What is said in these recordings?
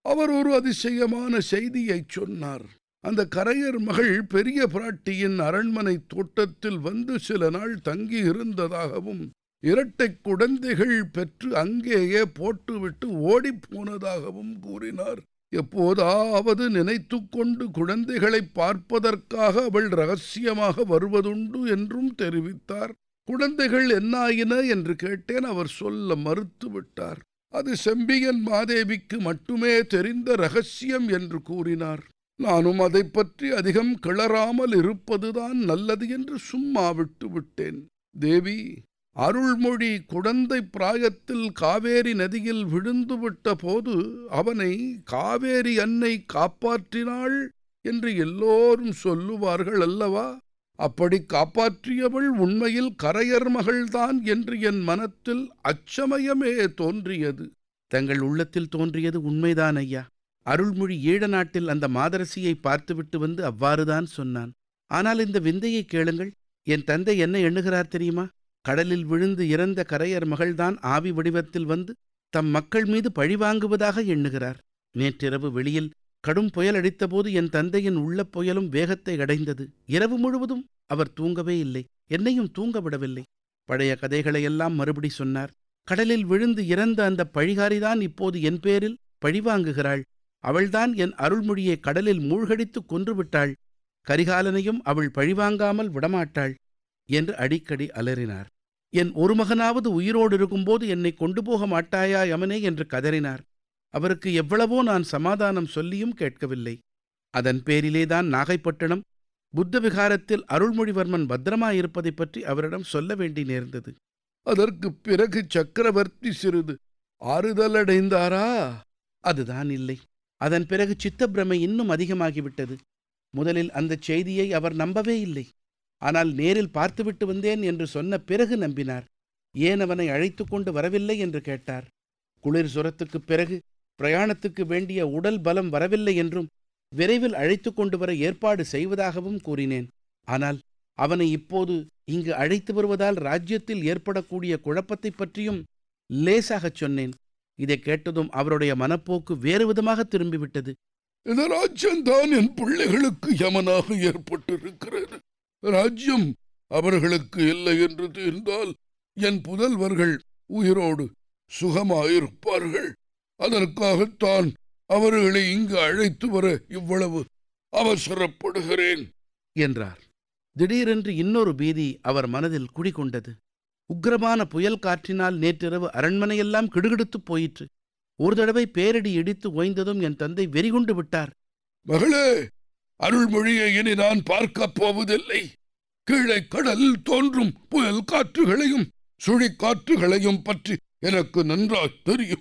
அவர் ஒரு அதிசயமான செய்தியைச் சொன்னார் அந்த கரையர் மகள் பெரிய பிராட்டியின் அரண்மனை தோட்டத்தில் வந்து சில நாள் தங்கி இருந்ததாகவும் இரட்டை குழந்தைகள் பெற்று அங்கேயே போட்டுவிட்டு ஓடிப் போனதாகவும் கூறினார் எப்போதாவது நினைத்து கொண்டு குழந்தைகளை பார்ப்பதற்காக அவள் ரகசியமாக வருவதுண்டு என்றும் தெரிவித்தார் குழந்தைகள் என்னாயின என்று கேட்டேன் அவர் சொல்ல மறுத்துவிட்டார் அது செம்பியன் மாதேவிக்கு மட்டுமே தெரிந்த ரகசியம் என்று கூறினார் நானும் அதை பற்றி அதிகம் கிளறாமல் இருப்பதுதான் நல்லது என்று சும்மா விட்டு விட்டேன் தேவி அருள்மொழி குழந்தை பிராயத்தில் காவேரி நதியில் விழுந்துவிட்ட போது அவனை காவேரி அன்னை காப்பாற்றினாள் என்று எல்லோரும் சொல்லுவார்கள் அல்லவா அப்படி காப்பாற்றியவள் உண்மையில் கரையர் மகள்தான் என்று என் மனத்தில் அச்சமயமே தோன்றியது தங்கள் உள்ளத்தில் தோன்றியது உண்மைதான் ஐயா அருள்மொழி ஈழ நாட்டில் அந்த மாதரசியை பார்த்துவிட்டு வந்து அவ்வாறுதான் சொன்னான் ஆனால் இந்த விந்தையை கேளுங்கள் என் தந்தை என்ன எண்ணுகிறார் தெரியுமா கடலில் விழுந்து இறந்த கரையர் மகள்தான் ஆவி வடிவத்தில் வந்து தம் மக்கள் மீது பழிவாங்குவதாக எண்ணுகிறார் நேற்றிரவு வெளியில் கடும் புயல் அடித்தபோது என் தந்தையின் உள்ள புயலும் வேகத்தை அடைந்தது இரவு முழுவதும் அவர் தூங்கவே இல்லை என்னையும் தூங்க விடவில்லை பழைய கதைகளையெல்லாம் மறுபடி சொன்னார் கடலில் விழுந்து இறந்த அந்த பழிகாரிதான் இப்போது என் பேரில் பழிவாங்குகிறாள் அவள்தான் என் அருள்மொழியை கடலில் மூழ்கடித்து கொன்றுவிட்டாள் கரிகாலனையும் அவள் பழிவாங்காமல் விடமாட்டாள் என்று அடிக்கடி அலறினார் என் ஒரு மகனாவது உயிரோடு இருக்கும்போது என்னை கொண்டு போக மாட்டாயா யமனே என்று கதறினார் அவருக்கு எவ்வளவோ நான் சமாதானம் சொல்லியும் கேட்கவில்லை அதன் பேரிலேதான் நாகைப்பட்டினம் புத்த விகாரத்தில் அருள்மொழிவர்மன் பத்திரமாயிருப்பதைப் பற்றி அவரிடம் சொல்ல வேண்டி நேர்ந்தது அதற்குப் பிறகு சக்கரவர்த்தி சிறிது ஆறுதலடைந்தாரா அதுதான் இல்லை அதன் பிறகு சித்தப்பிரமை இன்னும் அதிகமாகிவிட்டது முதலில் அந்தச் செய்தியை அவர் நம்பவே இல்லை ஆனால் நேரில் பார்த்துவிட்டு வந்தேன் என்று சொன்ன பிறகு நம்பினார் ஏன் அவனை அழைத்து கொண்டு வரவில்லை என்று கேட்டார் குளிர் சுரத்துக்குப் பிறகு பிரயாணத்துக்கு வேண்டிய உடல் பலம் வரவில்லை என்றும் விரைவில் அழைத்து கொண்டு வர ஏற்பாடு செய்வதாகவும் கூறினேன் ஆனால் அவனை இப்போது இங்கு அழைத்து வருவதால் ராஜ்யத்தில் ஏற்படக்கூடிய குழப்பத்தைப் பற்றியும் லேசாகச் சொன்னேன் இதை கேட்டதும் அவருடைய மனப்போக்கு வேறு விதமாக திரும்பிவிட்டது இந்த ராஜ்யம்தான் என் பிள்ளைகளுக்கு யமனாக ஏற்பட்டிருக்கிறது ராஜ்யம் அவர்களுக்கு இல்லை என்று தீர்ந்தால் என் புதல்வர்கள் உயிரோடு சுகமாயிருப்பார்கள் அதற்காகத்தான் அவர்களை இங்கு அழைத்து வர இவ்வளவு அவசரப்படுகிறேன் என்றார் திடீரென்று இன்னொரு பீதி அவர் மனதில் குடிகொண்டது உக்கிரமான புயல் காற்றினால் நேற்றிரவு அரண்மனையெல்லாம் கிடுகிடுத்துப் போயிற்று ஒரு தடவை பேரடி இடித்து ஓய்ந்ததும் என் தந்தை வெறிகொண்டு விட்டார் மகளே அருள்மொழியை இனி நான் பார்க்கப் போவதில்லை கீழே கடலில் தோன்றும் புயல் காற்றுகளையும் சுழிக்காற்றுகளையும் பற்றி எனக்கு நன்றாய் தெரியும்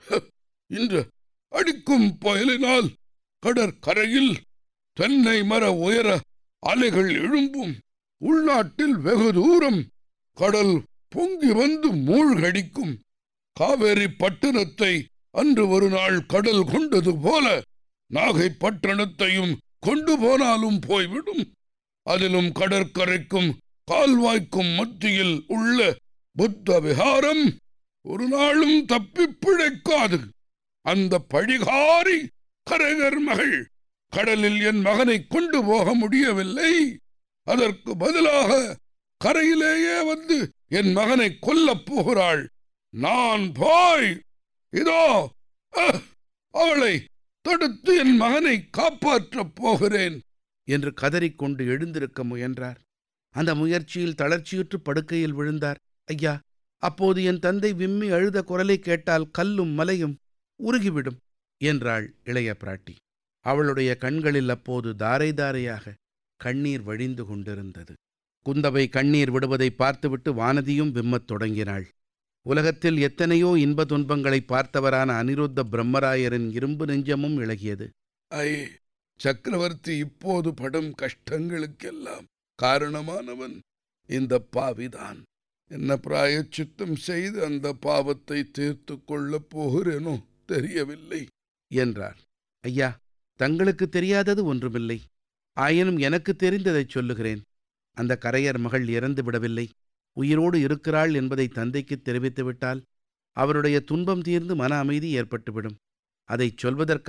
இன்று அடிக்கும் புயலினால் கடற்கரையில் தென்னை மர உயர அலைகள் எழும்பும் உள்நாட்டில் வெகு தூரம் கடல் பொங்கி வந்து மூழ்கடிக்கும் காவேரி பட்டணத்தை அன்று ஒரு நாள் கடல் கொண்டது போல நாகை பட்டணத்தையும் கொண்டு போனாலும் போய்விடும் அதிலும் கடற்கரைக்கும் கால்வாய்க்கும் மத்தியில் உள்ள புத்த விகாரம் ஒரு நாளும் தப்பிப் பிழைக்காது அந்த பழிகாரி கரகர் மகள் கடலில் என் மகனை கொண்டு போக முடியவில்லை அதற்கு பதிலாக கரையிலேயே வந்து என் மகனை கொல்லப் போகிறாள் நான் போய் இதோ அஹ், அவளை தடுத்து என் மகனை காப்பாற்றப் போகிறேன் என்று கதறிக்கொண்டு எழுந்திருக்க முயன்றார் அந்த முயற்சியில் தளர்ச்சியுற்று படுக்கையில் விழுந்தார் ஐயா அப்போது என் தந்தை விம்மி அழுத குரலை கேட்டால் கல்லும் மலையும் உருகிவிடும் என்றாள் இளைய பிராட்டி அவளுடைய கண்களில் அப்போது தாரை தாரையாக கண்ணீர் வழிந்து கொண்டிருந்தது குந்தவை கண்ணீர் விடுவதை பார்த்துவிட்டு வானதியும் விம்மத் தொடங்கினாள் உலகத்தில் எத்தனையோ இன்ப துன்பங்களை பார்த்தவரான அனிருத்த பிரம்மராயரின் இரும்பு நெஞ்சமும் இழகியது ஐ சக்கரவர்த்தி இப்போது படும் கஷ்டங்களுக்கெல்லாம் காரணமானவன் இந்த பாவிதான் என்ன பிராயச்சித்தம் செய்து அந்த பாவத்தை தீர்த்து கொள்ளப் போகிறேனோ தெரியவில்லை என்றார் ஐயா தங்களுக்கு தெரியாதது ஒன்றுமில்லை ஆயினும் எனக்கு தெரிந்ததைச் சொல்லுகிறேன் அந்த கரையர் மகள் இறந்து விடவில்லை உயிரோடு இருக்கிறாள் என்பதை தந்தைக்கு தெரிவித்துவிட்டால் அவருடைய துன்பம் தீர்ந்து மன அமைதி ஏற்பட்டுவிடும் அதைச் சொல்வதற்காக